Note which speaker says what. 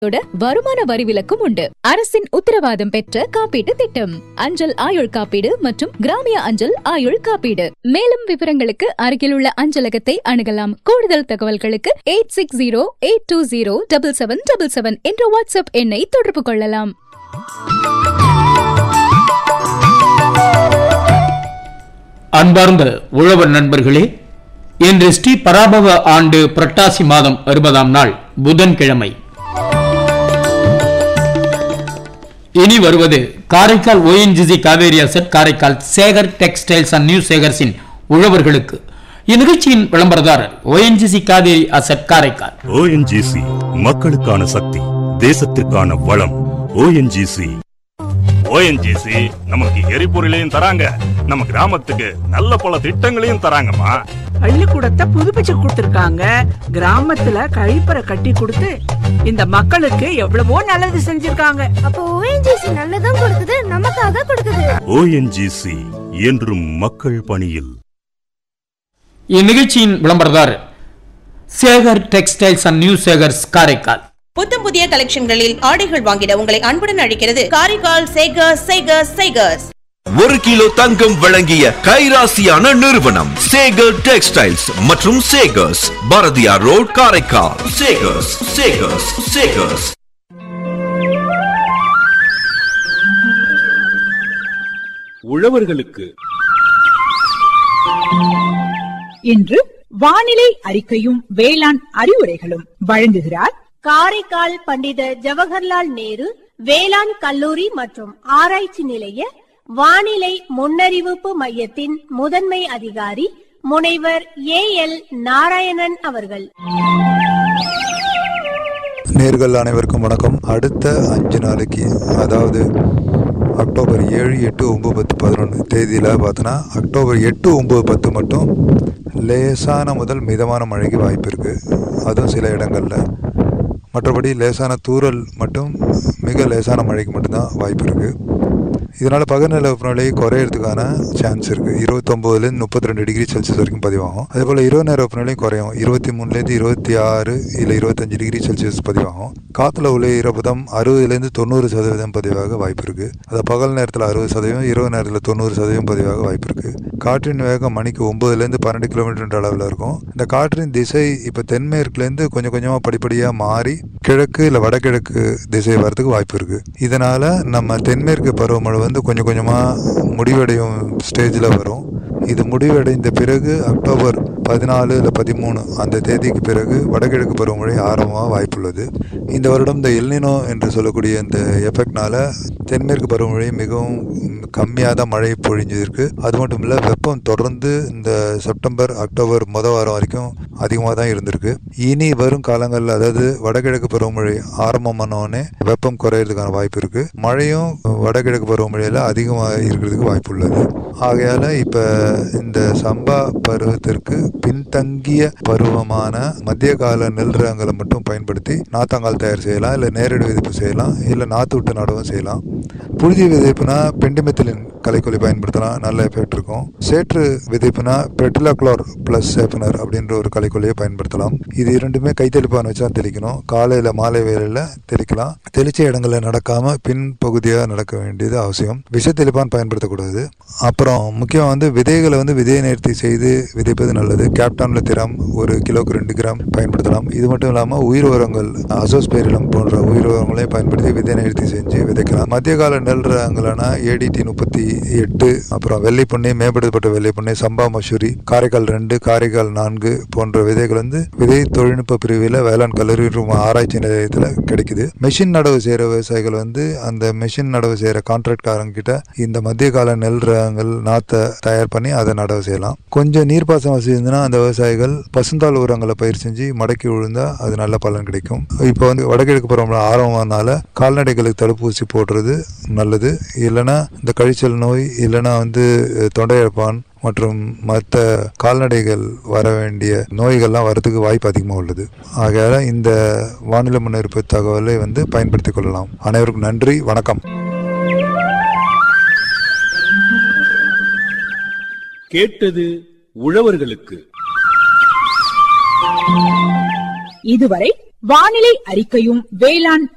Speaker 1: ோட வருமான வரி விலக்கும் உண்டு அரசின் உத்தரவாதம் பெற்ற காப்பீட்டு திட்டம் அஞ்சல் ஆயுள் காப்பீடு மற்றும் கிராமிய அஞ்சல் ஆயுள் காப்பீடு மேலும் விவரங்களுக்கு அருகில் உள்ள அஞ்சலகத்தை அணுகலாம் கூடுதல் தகவல்களுக்கு eight six zero eight two zero double seven double seven என்ற வாட்ஸ்அப் எண்ணை தொடர்பு கொள்ளலாம்
Speaker 2: அன்பார்ந்த உழவர் நண்பர்களே இன்று ஸ்ரீ பராபவ ஆண்டு புரட்டாசி மாதம் அறுபதாம் நாள் புதன்கிழமை இனி வருவது Karaikal ONGC Kaveri asset Karaikal Sekar textiles and new சேகர்ஸின் உழவர்களுக்கு இந்நிகழ்ச்சியின் விளம்பரதாரர் ONGC Kaveri asset Karaikal
Speaker 3: ONGC மக்களுக்கான சக்தி தேசத்திற்கான வளம் ஓஎன்ஜிசி ஓஎன்ஜிசி நமக்கு எரிபொருளையும் தராங்க நம்ம கிராமத்துக்கு நல்ல பல திட்டங்களையும் தராங்கம்மா
Speaker 4: பள்ளிக்கூடத்தை புதுப்பிச்சு கொடுத்திருக்காங்க கிராமத்துல கழிப்பறை கட்டி கொடுத்து இந்த மக்களுக்கு எவ்வளவோ நல்லது செஞ்சிருக்காங்க
Speaker 5: அப்போ ஓஎன்ஜிசி நல்லதும் கொடுக்குது நமக்காக கொடுக்குது
Speaker 3: ஓஎன்ஜிசி என்றும் மக்கள் பணியில்
Speaker 2: இந்நிகழ்ச்சியின் விளம்பரதாரர் Sekar textiles and new Sekars Karaikal
Speaker 6: புத்தம் புதிய கலெக்ஷன்களில் ஆடைகள் வாங்கிட உங்களை அன்புடன் அழைக்கிறது காரைக்கால் சேகர்ஸ் சேகர்ஸ் சேகர்ஸ்
Speaker 7: ஒரு கிலோ தங்கம் வழங்கிய கைராசியான நிறுவனம் சேகர் டெக்ஸ்டைல்ஸ் மற்றும் சேகர்ஸ் பாரதியார் ரோட் காரைக்கால் சேகர்ஸ் சேகர்ஸ் சேகர்ஸ்
Speaker 8: உழவர்களுக்கு
Speaker 9: இன்று வானிலை அறிக்கையும் வேளாண் அறிவுரைகளும் வழங்குகிறார்
Speaker 5: காரைக்கால் பண்டித ஜவஹர்லால் நேரு வேளாண் கல்லூரி மற்றும் ஆராய்ச்சி நிலைய வானிலை முன்னறிவிப்பு மையத்தின் முதன்மை அதிகாரி முனைவர் ஏ எல் நாராயணன் அவர்கள்
Speaker 10: நேர்கள் அனைவருக்கும் வணக்கம் அடுத்த அஞ்சு நாளைக்கு அதாவது அக்டோபர் ஏழு எட்டு ஒம்பது பத்து பதினொன்று தேதியில் பார்த்தோன்னா அக்டோபர் எட்டு ஒம்பது பத்து மட்டும் லேசான முதல் மிதமான மழைக்கு வாய்ப்பு இருக்குது அதுவும் சில இடங்களில் மற்றபடி லேசான தூறல் மட்டும் மிக லேசான மழைக்கு மட்டும்தான் வாய்ப்பு இருக்குது இதனால் பகல்நில வெப்பநிலை குறையிறதுக்கான சான்ஸ் இருக்குது இருபத்தொம்போதுலேருந்து முப்பத்தி ரெண்டு டிகிரி செல்சியஸ் வரைக்கும் பதிவாகும் அதே போல் இரவு நேர வெப்பநிலையும் குறையும் இருபத்தி மூணுலேருந்து இருபத்தி ஆறு இல்லை இருபத்தஞ்சு டிகிரி செல்சியஸ் பதிவாகும் காற்றுல உள்ள ஈரப்பதம் அறுபதுலேருந்து தொண்ணூறு சதவீதம் பதிவாக வாய்ப்பு இருக்குது அது பகல் நேரத்தில் அறுபது சதவீதம் இரவு நேரத்தில் தொண்ணூறு சதவீதம் பதிவாக வாய்ப்பு இருக்குது காற்றின் வேகம் மணிக்கு ஒம்பதுலேருந்து பன்னெண்டு கிலோமீட்டர் அளவில் இருக்கும் இந்த காற்றின் திசை இப்போ தென்மேற்குலேருந்து கொஞ்சம் கொஞ்சமாக படிப்படியாக மாறி கிழக்கு இல்லை வடகிழக்கு திசை வரதுக்கு வாய்ப்பு இருக்குது இதனால் நம்ம தென்மேற்கு பருவமழை வந்து கொஞ்சம் கொஞ்சமாக முடிவடையும் ஸ்டேஜில் வரும் இது முடிவடைந்த பிறகு அக்டோபர் பதினாலு இல்லை பதிமூணு அந்த தேதிக்கு பிறகு வடகிழக்கு பருவமழை ஆரம்பமாக வாய்ப்புள்ளது இந்த வருடம் இந்த எல்னினோ என்று சொல்லக்கூடிய இந்த எஃபெக்ட்னால தென்மேற்கு பருவமழை மிகவும் கம்மியாக தான் மழை பொழிஞ்சிருக்கு அது மட்டும் இல்லை வெப்பம் தொடர்ந்து இந்த செப்டம்பர் அக்டோபர் முத வாரம் வரைக்கும் அதிகமாக தான் இருந்திருக்கு இனி வரும் காலங்களில் அதாவது வடகிழக்கு பருவமழை ஆரம்பமானோடனே வெப்பம் குறையிறதுக்கான வாய்ப்பு இருக்கு மழையும் வடகிழக்கு பருவமழையில் அதிகமாக இருக்கிறதுக்கு வாய்ப்பு உள்ளது ஆகையால் இப்போ இந்த சம்பா பருவத்திற்கு பின்தங்கிய பருவமான மத்திய கால நெல் ரகங்களை மட்டும் பயன்படுத்தி நாத்தாங்கால் தயார் செய்யலாம் இல்லை நேரடி விதைப்பு செய்யலாம் இல்லை நாற்று விட்டு நடவும் செய்யலாம் புழுதி விதைப்புனா பெண்டிமெத்திலின் கலைக்கொல்லி பயன்படுத்தலாம் நல்ல எஃபெக்ட் இருக்கும் சேற்று விதைப்புனா பெட்டிலாக்ளோர் ப்ளஸ் சேப்பனர் அப்படின்ற ஒரு கலைக்கொல்லியை பயன்படுத்தலாம் இது இரண்டுமே கைத்தெளிப்பான் வச்சு தான் தெளிக்கணும் காலையில் மாலை வேலையில் தெளிக்கலாம் தெளிச்ச இடங்களில் நடக்காம பின் பகுதியாக நடக்க வேண்டியது அவசியம் விஷ தெளிப்பான் பயன்படுத்தக்கூடாது அப்புறம் முக்கியம் வந்து விதைகளை வந்து விதையை நேர்த்தி செய்து விதைப்பது நல்லது கேப்டான்ல திரம் ஒரு கிலோக்கு ரெண்டு கிராம் பயன்படுத்தலாம் இது மட்டும் இல்லாமல் உயிர் உரங்கள் அசோஸ்பேரிலம் போன்ற உயிர் உரங்களையும் பயன்படுத்தி விதை நேர்த்தி செஞ்சு விதைக்கலாம் மத்திய கால நெல் ரகங்களான ஏடிடி முப்பத்தி எட்டு அப்புறம் வெள்ளைப்புண்ணை மேம்படுத்தப்பட்ட வெள்ளைப்புண்ணை சம்பா மசூரி காரைக்கால் ரெண்டு காரைக்கால் நான்கு போன்ற விதைகள் வந்து விதை தொழில்நுட்ப பிரிவில் வேளாண் கல்லூரி மற்றும் ஆராய்ச்சி நிலையத்தில் கிடைக்குது மெஷின் நடவு செய்கிற விவசாயிகள் வந்து அந்த மெஷின் நடவு செய்கிற கான்ட்ராக்ட்காரங்க கிட்ட இந்த மத்திய கால நெல் ரகங்கள் நாற்றை தயார் பண்ணி அதை நடவு செய்யலாம் கொஞ்சம் நீர்ப்பாசன வசதி இருந்ததுன்னா அந்த விவசாயிகள் பசுந்தாள் உரங்களை பயிர் செஞ்சு மடக்கி விழுந்தா அது நல்ல பலன் கிடைக்கும் இப்போ வந்து வடகிழக்கு பருவமழை ஆரம்பமானால கால்நடைகளுக்கு தடுப்பூசி போடுறது நல்லது இல்லைன்னா இந்த கழிச்சல் நோய் இல்லைன்னா வந்து தொண்டையப்பான் மற்றும் மற்ற கால்நடைகள் வர வேண்டிய நோய்கள்லாம் வரதுக்கு வாய்ப்பு அதிகமாக உள்ளது ஆகையால இந்த வானிலை முன்னெடுப்பு தகவலை வந்து பயன்படுத்திக் கொள்ளலாம் அனைவருக்கும் நன்றி வணக்கம்
Speaker 8: கேட்டது உழவர்களுக்கு
Speaker 9: இதுவரை வானிலை அறிக்கையும் வேளாண்